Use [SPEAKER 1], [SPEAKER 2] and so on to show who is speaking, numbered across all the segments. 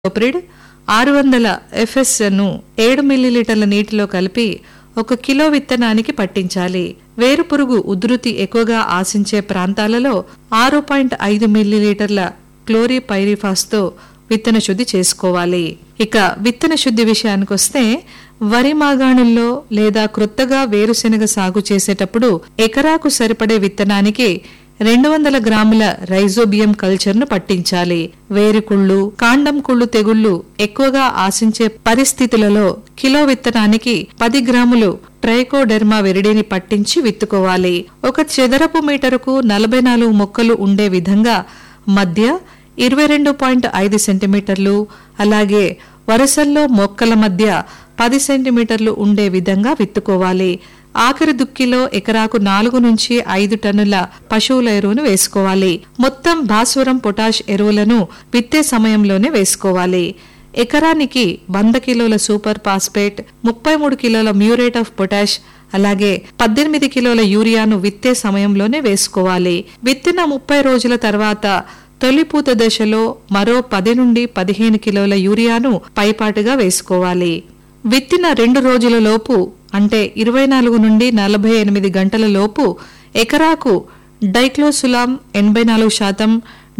[SPEAKER 1] imidacloprid ఆరు వందల FS ను ఏడు మిల్లీలీటర్ల నీటిలో కలిపి ఒక కిలో విత్తనానికి పట్టించాలి వేరుపురుగు ఉధృతి ఎక్కువగా ఆశించే ప్రాంతాలలో ఆరు పాయింట్ ఐదు మిల్లీలీటర్ల క్లోరిపైరిఫాస్తో విత్తన శుద్ధి చేసుకోవాలి ఇక విత్తన శుద్ధి విషయానికొస్తే వరి మాగాణుల్లో లేదా క్రొత్తగా వేరుశెనగ సాగు చేసేటప్పుడు ఎకరాకు సరిపడే విత్తనానికి రెండు వందల గ్రాముల రైజోబియం కల్చర్ ను పట్టించాలి వేరుకుళ్ళు కాండం కుళ్ళు తెగుళ్లు ఎక్కువగా ఆశించే పరిస్థితులలో కిలో విత్తనానికి పది గ్రాములు ట్రైకోడెర్మా విరిడిని పట్టించి విత్తుకోవాలి ఒక చదరపు మీటరుకు నలభై నాలుగు మొక్కలు ఉండే విధంగా మధ్య ఇరవై రెండు పాయింట్ ఐదు సెంటీమీటర్లు అలాగే వరుసల్లో మొక్కల మధ్య పది సెంటీమీటర్లు ఉండే విధంగా విత్తుకోవాలి ఆఖరి దుక్కిలో ఎకరాకు నాలుగు నుంచి ఐదు టన్నుల పశువుల ఎరువును వేసుకోవాలి మొత్తం భాస్వరం పొటాష్ ఎరువులను విత్తే సమయంలోనే వేసుకోవాలి ఎకరానికి వంద కిలోల సూపర్ ఫాస్ఫేట్ ముప్పై మూడు కిలోల మ్యూరేట్ ఆఫ్ పొటాష్ అలాగే పద్దెనిమిది కిలోల యూరియాను విత్తే సమయంలోనే వేసుకోవాలి విత్తిన ముప్పై రోజుల తర్వాత తొలి పూత దశలో మరో పది నుండి పదిహేను కిలోల యూరియాను పైపాటుగా వేసుకోవాలి విత్తిన రెండు రోజుల లోపు అంటే ఇరవై నాలుగు నుండి నలభై ఎనిమిది గంటల లోపు ఎకరాకు డైక్లోసులాం ఎనభై నాలుగు శాతం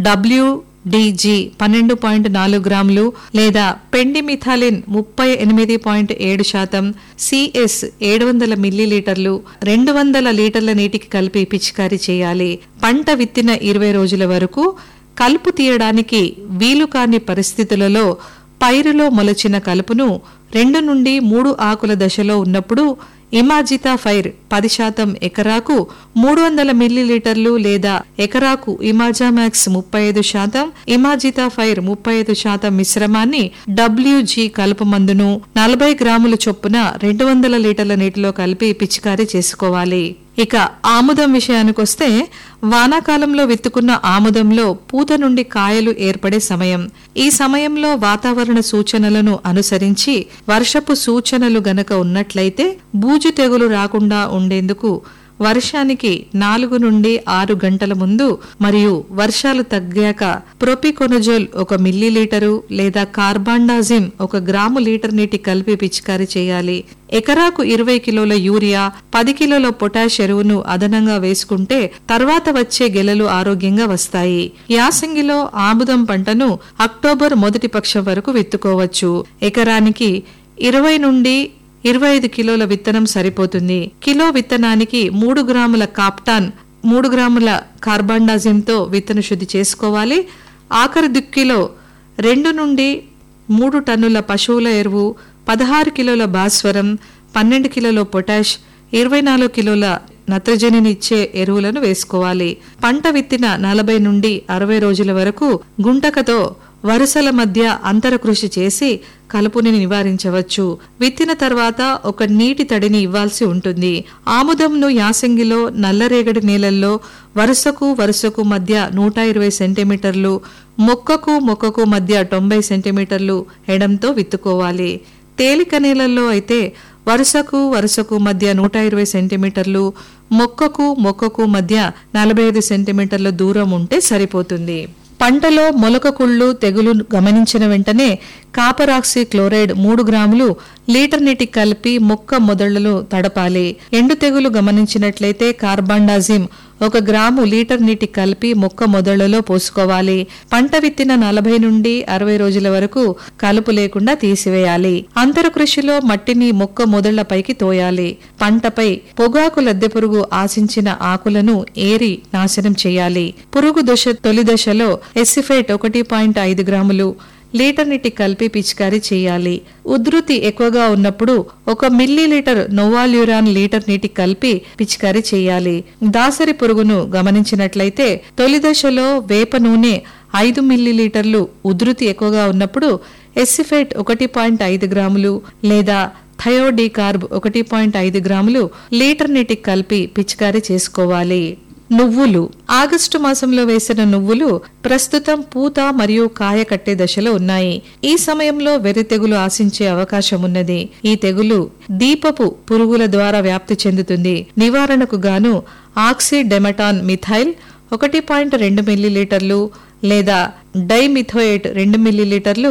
[SPEAKER 1] డబ్ల్యూడిజి పన్నెండు పాయింట్ నాలుగు గ్రాములు లేదా పెండిమిథాలిన్ ముప్పై ఎనిమిది పాయింట్ ఏడు శాతం సిఎస్ ఏడు వందల మిల్లీలీటర్లు రెండు వందల లీటర్ల నీటికి కలిపి పిచికారీ చేయాలి పంట విత్తిన ఇరవై రోజుల వరకు కలుపు తీయడానికి వీలు కాని పరిస్థితులలో పైరులో మొలచిన కలుపును రెండు నుండి మూడు ఆకుల దశలో ఉన్నప్పుడు ఇమాజితా ఫైర్ పది శాతం ఎకరాకు మూడు వందల మిల్లీలీటర్లు లేదా ఎకరాకు ఇమాజామాక్స్ ముప్పై ఐదు శాతం ఇమాజితా ఫైర్ ముప్పై ఐదు శాతం మిశ్రమాన్ని డబ్ల్యూజీ కలుపు మందును నలభై గ్రాముల చొప్పున రెండు వందల లీటర్ల నీటిలో కలిపి పిచికారీ చేసుకోవాలి ఇక ఆముదం విషయానికొస్తే వానాకాలంలో విత్తుకున్న ఆముదంలో పూత నుండి కాయలు ఏర్పడే సమయం ఈ సమయంలో వాతావరణ సూచనలను అనుసరించి వర్షపు సూచనలు గనక ఉన్నట్లయితే బూజు తెగులు రాకుండా ఉండేందుకు వర్షానికి నాలుగు నుండి ఆరు గంటల ముందు మరియు వర్షాలు తగ్గాక ప్రొపికొనజోల్ ఒక మిల్లీలీటరు లేదా కార్బాండాజిమ్ ఒక గ్రాము లీటర్ నీటి కలిపి పిచికారీ చేయాలి ఎకరాకు ఇరవై కిలోల యూరియా పది కిలోల పొటాష్ ఎరువును అదనంగా వేసుకుంటే తర్వాత వచ్చే గెలలు ఆరోగ్యంగా వస్తాయి యాసంగిలో ఆముదం పంటను అక్టోబర్ మొదటి పక్షం వరకు విత్తుకోవచ్చు ఎకరానికి ఇరవై నుండి ఇరవై ఐదు కిలోల విత్తనం సరిపోతుంది కిలో విత్తనానికి మూడు గ్రాముల కాప్టాన్ మూడు గ్రాముల కార్బాండాజిమ్తో విత్తన శుద్ధి చేసుకోవాలి ఆఖరి దుక్కిలో రెండు నుండి మూడు టన్నుల పశువుల ఎరువు పదహారు కిలోల భాస్వరం పన్నెండు కిలోల పొటాష్ ఇరవై నాలుగు కిలోల నత్రజనినిచ్చే ఎరువులను వేసుకోవాలి పంట విత్తిన నలభై నుండి అరవై రోజుల వరకు గుంటకతో వరుసల మధ్య అంతర కృషి చేసి కలుపుని నివారించవచ్చు విత్తిన తర్వాత ఒక నీటి తడిని ఇవ్వాల్సి ఉంటుంది ఆముదంను యాసంగిలో నల్లరేగడి నేలల్లో వరుసకు వరుసకు మధ్య నూట ఇరవై సెంటీమీటర్లు మొక్కకు మొక్కకు మధ్య తొంభై సెంటీమీటర్లు ఎడంతో విత్తుకోవాలి తేలిక నేలల్లో అయితే వరుసకు వరుసకు మధ్య నూట ఇరవై సెంటీమీటర్లు మొక్కకు మొక్కకు మధ్య నలభై ఐదు సెంటీమీటర్ల దూరం ఉంటే సరిపోతుంది పంటలో మొలక కుళ్ళు తెగులు గమనించిన వెంటనే కాపరాక్సి క్లోరైడ్ మూడు గ్రాములు లీటర్ నీటికి కలిపి మొక్క మొదళ్లలో తడపాలి ఎండు తెగులు గమనించినట్లయితే కార్బాండాజిమ్ ఒక గ్రాము లీటర్ నీటికి కలిపి మొక్క మొదళ్లలో పోసుకోవాలి పంట విత్తిన నలభై నుండి అరవై రోజుల వరకు కలుపు లేకుండా తీసివేయాలి అంతర కృషిలో మట్టిని మొక్క మొదళ్లపైకి తోయాలి పంటపై పొగాకు లద్దె పురుగు ఆశించిన ఆకులను ఏరి నాశనం చేయాలి పురుగు దశ తొలి దశలో ఎసిఫేట్ ఒకటి పాయింట్ ఐదు గ్రాములు లీటర్ నీటి కలిపి పిచికారీ చేయాలి ఉధృతి ఎక్కువగా ఉన్నప్పుడు ఒక మిల్లీ లీటర్ నోవాల్యూరాన్ లీటర్ నీటి కలిపి పిచికారీ చేయాలి దాసరి పురుగును గమనించినట్లయితే తొలి దశలో వేప నూనె ఐదు మిల్లీ లీటర్లు ఉధృతి ఎక్కువగా ఉన్నప్పుడు ఎసిఫేట్ ఒకటి పాయింట్ ఐదు గ్రాములు లేదా థయోడీ కార్బ్ ఒకటి పాయింట్ ఐదు గ్రాములు లీటర్ నీటికి కలిపి పిచికారీ చేసుకోవాలి నువ్వులు ఆగస్టు మాసంలో వేసిన నువ్వులు ప్రస్తుతం పూత మరియు కాయ కట్టే దశలో ఉన్నాయి ఈ సమయంలో వెర్రి తెగులు ఆశించే అవకాశం ఉన్నది ఈ తెగులు దీపపు పురుగుల ద్వారా వ్యాప్తి చెందుతుంది నివారణకు గాను ఆక్సిడెమటాన్ మిథైల్ ఒకటి పాయింట్ రెండు మిల్లీలీటర్లు లేదా డైమిథోయేట్ రెండు మిల్లీలీటర్లు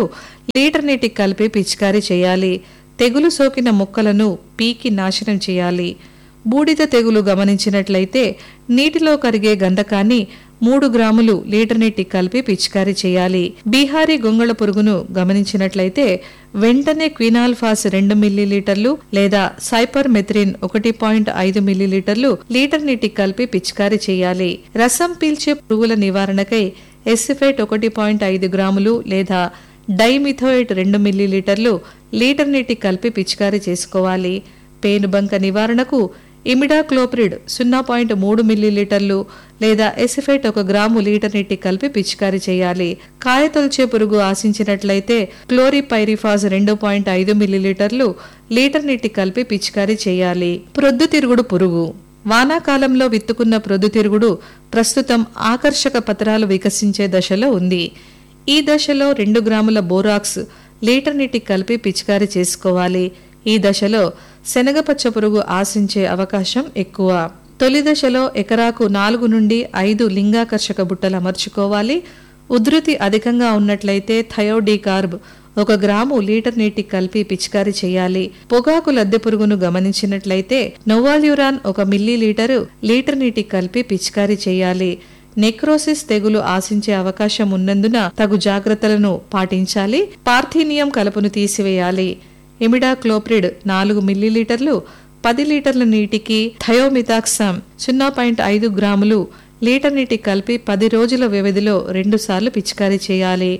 [SPEAKER 1] లీటర్ నీటికి కలిపి పిచికారీ చేయాలి తెగులు సోకిన మొక్కలను పీకి నాశనం చేయాలి బూడిద తెగులు గమనించినట్లయితే నీటిలో కరిగే గంధకాన్ని మూడు గ్రాములు లీటర్ నీటికి కలిపి పిచికారీ చేయాలి బీహారీ గొంగళ పురుగును గమనించినట్లయితే వెంటనే క్వినాల్ఫాస్ రెండు మిల్లీలీటర్లు లేదా సైపర్ మెథ్రిన్ ఒకటి పాయింట్ ఐదు మిల్లీలీటర్లు లీటర్ నీటికి కలిపి పిచికారీ చేయాలి రసం పీల్చే పురుగుల నివారణకై ఎసిఫేట్ ఒకటి పాయింట్ ఐదు గ్రాములు లేదా డైమిథోయిట్ రెండు మిల్లీలీటర్లు లీటర్ నీటికి కలిపి పిచికారీ చేసుకోవాలి పేనుబంక నివారణకు ఇమిడాక్లోప్రిడ్ సున్నా పాయింట్ మూడు మిల్లీలీటర్లు లేదా ఎసిఫేట్ ఒక గ్రాము లీటర్ నీటికి కలిపి పిచికారీ చేయాలి కాయతొలిచే పురుగు ఆశించినట్లయితే క్లోరిపైరిఫాస్ రెండు పాయింట్ ఐదు మిల్లీలీటర్లు లీటర్ నీటికి కలిపి పిచికారీ చేయాలి ప్రొద్దుతిరుగుడు పురుగు వానాకాలంలో విత్తుకున్న ప్రొద్దుతిరుగుడు ప్రస్తుతం ఆకర్షక పత్రాలు వికసించే దశలో ఉంది ఈ దశలో రెండు గ్రాముల బోరాక్స్ లీటర్ నీటికి కలిపి పిచికారీ చేసుకోవాలి ఈ దశలో శనగపచ్చ పురుగు ఆశించే అవకాశం ఎక్కువ తొలి దశలో ఎకరాకు నాలుగు నుండి ఐదు లింగాకర్షక బుట్టలు అమర్చుకోవాలి ఉధృతి అధికంగా ఉన్నట్లయితే థయోడీకార్బ్ ఒక గ్రాము లీటర్ నీటికి కలిపి పిచికారీ చేయాలి పొగాకు లద్దె పురుగును గమనించినట్లయితే నోవాల్యూరాన్ ఒక మిల్లీ లీటరు లీటర్ నీటికి కలిపి పిచికారీ చేయాలి నెక్రోసిస్ తెగులు ఆశించే అవకాశం ఉన్నందున తగు జాగ్రత్తలను పాటించాలి పార్థీనియం కలుపును తీసివేయాలి ఇమిడాక్లోప్రిడ్ నాలుగు మిల్లీలీటర్లు పది లీటర్ల నీటికి థయోమితాక్సామ్ సున్నా పాయింట్ ఐదు గ్రాములు లీటర్ నీటికి కలిపి పది రోజుల వ్యవధిలో రెండుసార్లు పిచికారీ చేయాలి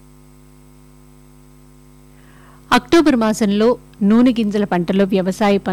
[SPEAKER 2] అక్టోబర్ మాసంలో నూనె గింజల పంటలో వ్యవసాయ